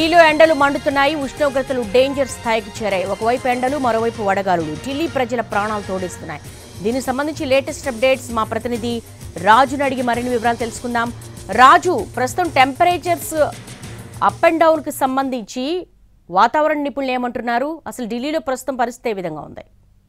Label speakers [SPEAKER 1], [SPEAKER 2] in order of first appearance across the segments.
[SPEAKER 1] ఢిల్లీలో ఎండలు మండుతున్నాయి ఉష్ణోగ్రతలు డేంజర్ స్థాయికి చేరాయి ఒకవైపు ఎండలు మరోవైపు వడగాలులు ఢిల్లీ ప్రజల ప్రాణాలు తోడిస్తున్నాయి దీనికి సంబంధించి లేటెస్ట్ అప్డేట్స్ మా ప్రతినిధి రాజును అడిగి మరిన్ని వివరాలు తెలుసుకుందాం రాజు ప్రస్తుతం టెంపరేచర్స్ అప్ అండ్ డౌన్ కి సంబంధించి వాతావరణ నిపుణులు ఏమంటున్నారు అసలు ఢిల్లీలో ప్రస్తుతం పరిస్థితి ఏ విధంగా ఉంది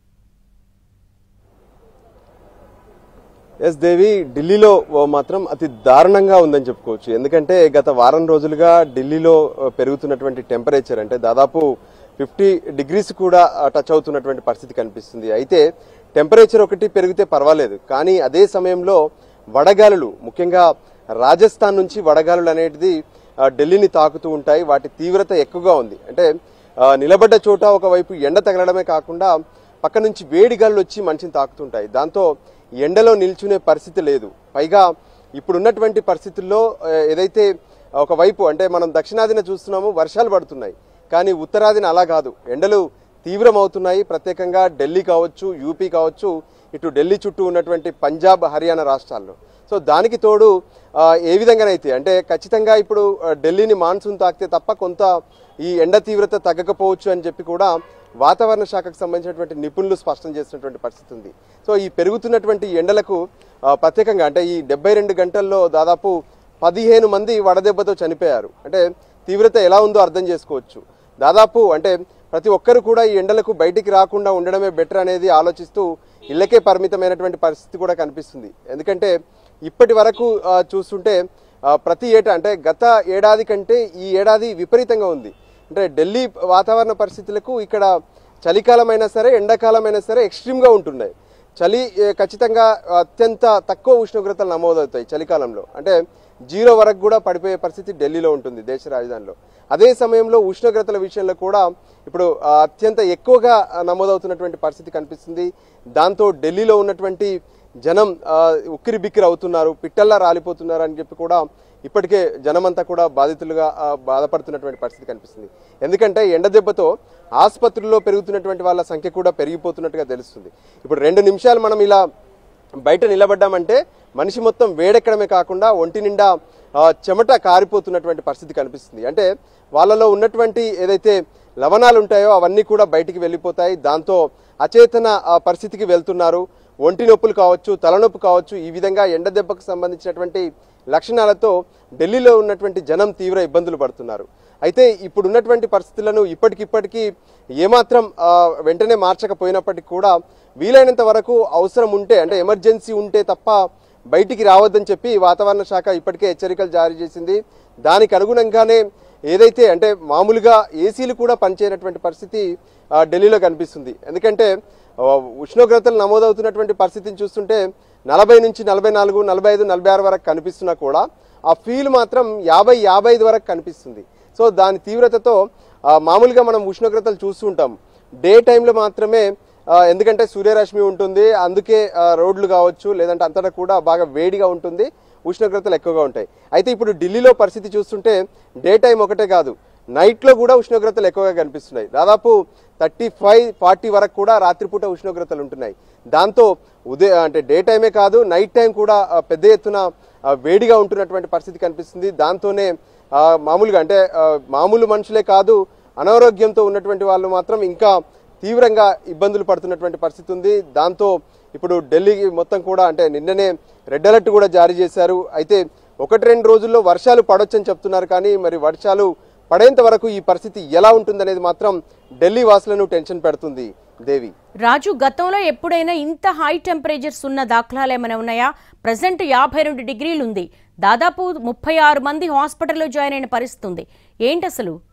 [SPEAKER 2] ఎస్ దేవి ఢిల్లీలో ఓ మాత్రం అతి దారుణంగా ఉందని చెప్పుకోవచ్చు ఎందుకంటే గత వారం రోజులుగా ఢిల్లీలో ఆ, పెరుగుతున్నటువంటి టెంపరేచర్ అంటే దాదాపు ఫిఫ్టీ డిగ్రీస్ కూడా ఆ, టచ్ అవుతున్నటువంటి పరిస్థితి కనిపిస్తుంది అయితే టెంపరేచర్ ఒకటి పెరిగితే పర్వాలేదు కానీ అదే సమయంలో వడగాలులు ముఖ్యంగా రాజస్థాన్ నుంచి వడగాలులు అనేటిది ఆ, ఢిల్లీని తాకుతూ ఉంటాయి వాటి తీవ్రత ఎక్కువగా ఉంది అంటే ఆ, నిలబడ్డ చోట ఒకవైపు ఎండ తగలడమే కాకుండా పక్క నుంచి వేడి గాలులు వచ్చి మనిషిని తాకుతుంటాయి దాంతో ఎండలో నిల్చునే పరిస్థితి లేదు పైగా ఇప్పుడున్నటువంటి పరిస్థితుల్లో ఆ, ఏదైతే ఒకవైపు అంటే మనం దక్షిణాదిన చూస్తున్నాము వర్షాలు పడుతున్నాయి కానీ ఉత్తరాదిన అలా కాదు ఎండలు తీవ్రమవుతున్నాయి ప్రత్యేకంగా ఢిల్లీ కావచ్చు యూపీ కావచ్చు ఇటు ఢిల్లీ చుట్టూ ఉన్నటువంటి పంజాబ్ హర్యానా రాష్ట్రాల్లో సో దానికి తోడు ఆ, ఏ విధంగానైతే అంటే ఖచ్చితంగా ఇప్పుడు ఆ, ఢిల్లీని మాన్సూన్ తాకితే తప్ప కొంత ఈ ఎండ తీవ్రత తగ్గకపోవచ్చు అని చెప్పి కూడా వాతావరణ శాఖకు సంబంధించినటువంటి నిపుణులు స్పష్టం చేసినటువంటి పరిస్థితి ఉంది సో ఈ పెరుగుతున్నటువంటి ఎండలకు ఆ, ప్రత్యేకంగా అంటే ఈ డెబ్బై రెండు గంటల్లో దాదాపు పదిహేను మంది వడదెబ్బతో చనిపోయారు అంటే తీవ్రత ఎలా ఉందో అర్థం చేసుకోవచ్చు దాదాపు అంటే ప్రతి ఒక్కరు కూడా ఈ ఎండలకు బయటికి రాకుండా ఉండడమే బెటర్ అనేది ఆలోచిస్తూ ఇళ్ళకే పరిమితమైనటువంటి పరిస్థితి కూడా కనిపిస్తుంది ఎందుకంటే ఇప్పటి వరకు ఆ, చూస్తుంటే ఆ, ప్రతి ఏటా అంటే గత ఏడాది కంటే ఈ ఏడాది విపరీతంగా ఉంది అంటే ఢిల్లీ వాతావరణ పరిస్థితులకు ఇక్కడ చలికాలం అయినా సరే ఎండాకాలం అయినా సరే ఎక్స్ట్రీమ్గా ఉంటున్నాయి చలి ఏ, ఖచ్చితంగా అత్యంత తక్కువ ఉష్ణోగ్రతలు నమోదవుతాయి చలికాలంలో అంటే జీరో వరకు కూడా పడిపోయే పరిస్థితి ఢిల్లీలో ఉంటుంది దేశ రాజధానిలో అదే సమయంలో ఉష్ణోగ్రతల విషయంలో కూడా ఇప్పుడు ఆ, అత్యంత ఎక్కువగా ఆ, నమోదవుతున్నటువంటి పరిస్థితి కనిపిస్తుంది దాంతో ఢిల్లీలో ఉన్నటువంటి జనం ఆ, ఉక్కిరి బిక్కిరి అవుతున్నారు పిట్టల్లా రాలిపోతున్నారు అని చెప్పి కూడా ఇప్పటికే జనమంతా కూడా బాధితులుగా ఆ, బాధపడుతున్నటువంటి పరిస్థితి కనిపిస్తుంది ఎందుకంటే ఎండ దెబ్బతో ఆసుపత్రుల్లో పెరుగుతున్నటువంటి వాళ్ళ సంఖ్య కూడా పెరిగిపోతున్నట్టుగా తెలుస్తుంది ఇప్పుడు రెండు నిమిషాలు మనం ఇలా బయట నిలబడ్డామంటే మనిషి మొత్తం వేడెక్కడమే కాకుండా ఒంటి నిండా ఆ, చెమట కారిపోతున్నటువంటి పరిస్థితి కనిపిస్తుంది అంటే వాళ్ళలో ఉన్నటువంటి ఏదైతే లవణాలు ఉంటాయో అవన్నీ కూడా బయటికి వెళ్ళిపోతాయి దాంతో అచేతన ఆ, పరిస్థితికి వెళ్తున్నారు ఒంటి నొప్పులు కావచ్చు తలనొప్పి కావచ్చు ఈ విధంగా ఎండ దెబ్బకు సంబంధించినటువంటి లక్షణాలతో ఢిల్లీలో ఉన్నటువంటి జనం తీవ్ర ఇబ్బందులు పడుతున్నారు అయితే ఇప్పుడు ఉన్నటువంటి పరిస్థితులను ఇప్పటికిప్పటికీ ఏమాత్రం ఆ, వెంటనే మార్చకపోయినప్పటికీ కూడా వీలైనంత వరకు అవసరం ఉంటే అంటే ఎమర్జెన్సీ ఉంటే తప్ప బయటికి రావద్దని చెప్పి వాతావరణ శాఖ ఇప్పటికే హెచ్చరికలు జారీ చేసింది దానికి అనుగుణంగానే ఏదైతే అంటే మామూలుగా ఏసీలు కూడా పనిచేయనటువంటి పరిస్థితి ఆ, ఢిల్లీలో కనిపిస్తుంది ఎందుకంటే ఆ, ఉష్ణోగ్రతలు నమోదవుతున్నటువంటి పరిస్థితిని చూస్తుంటే నలభై నుంచి నలభై నాలుగు నలభై ఐదు నలభై ఆరు వరకు కనిపిస్తున్నా కూడా ఆ ఫీల్ మాత్రం యాభై యాభై ఐదు వరకు కనిపిస్తుంది సో దాని తీవ్రతతో ఆ, మామూలుగా మనం ఉష్ణోగ్రతలు చూస్తూ ఉంటాం డే టైంలో మాత్రమే ఆ, ఎందుకంటే సూర్యరశ్మి ఉంటుంది అందుకే ఆ, రోడ్లు కావచ్చు లేదంటే అంతటా కూడా బాగా వేడిగా ఉంటుంది ఉష్ణోగ్రతలు ఎక్కువగా ఉంటాయి అయితే ఇప్పుడు ఢిల్లీలో పరిస్థితి చూస్తుంటే డే టైం ఒకటే కాదు నైట్లో కూడా ఉష్ణోగ్రతలు ఎక్కువగా కనిపిస్తున్నాయి దాదాపు థర్టీ ఫైవ్ ఫార్టీ వరకు కూడా రాత్రిపూట ఉష్ణోగ్రతలు ఉంటున్నాయి దాంతో ఉదయం అంటే డే టైమే కాదు నైట్ టైం కూడా ఆ, పెద్ద ఎత్తున ఆ, వేడిగా ఉంటున్నటువంటి పరిస్థితి కనిపిస్తుంది దాంతోనే ఆ, మామూలుగా అంటే ఆ, మామూలు మనుషులే కాదు అనారోగ్యంతో ఉన్నటువంటి వాళ్ళు మాత్రం ఇంకా తీవ్రంగా ఇబ్బందులు పడుతున్నటువంటి పరిస్థితి ఉంది దాంతో ఇప్పుడు ఢిల్లీకి మొత్తం కూడా అంటే నిన్ననే రెడ్ అలర్ట్ కూడా జారీ చేశారు అయితే ఒకటి రెండు రోజుల్లో వర్షాలు పడొచ్చని చెప్తున్నారు కానీ మరి వర్షాలు పడేంత వరకు ఈ పరిస్థితి ఎలా ఉంటుందనేది మాత్రం ఢిల్లీ వాసులను టెన్షన్ పెడుతుంది దేవి
[SPEAKER 1] రాజు గతంలో ఎప్పుడైనా ఇంత హై టెంపరేచర్స్ ఉన్న దాఖలాలు ఏమైనా ఉన్నాయా ప్రజెంట్ యాభై రెండు డిగ్రీలు ఉంది దాదాపు ముప్పై ఆరు మంది హాస్పిటల్లో జాయిన్ అయిన పరిస్థితి ఉంది ఏంటి అసలు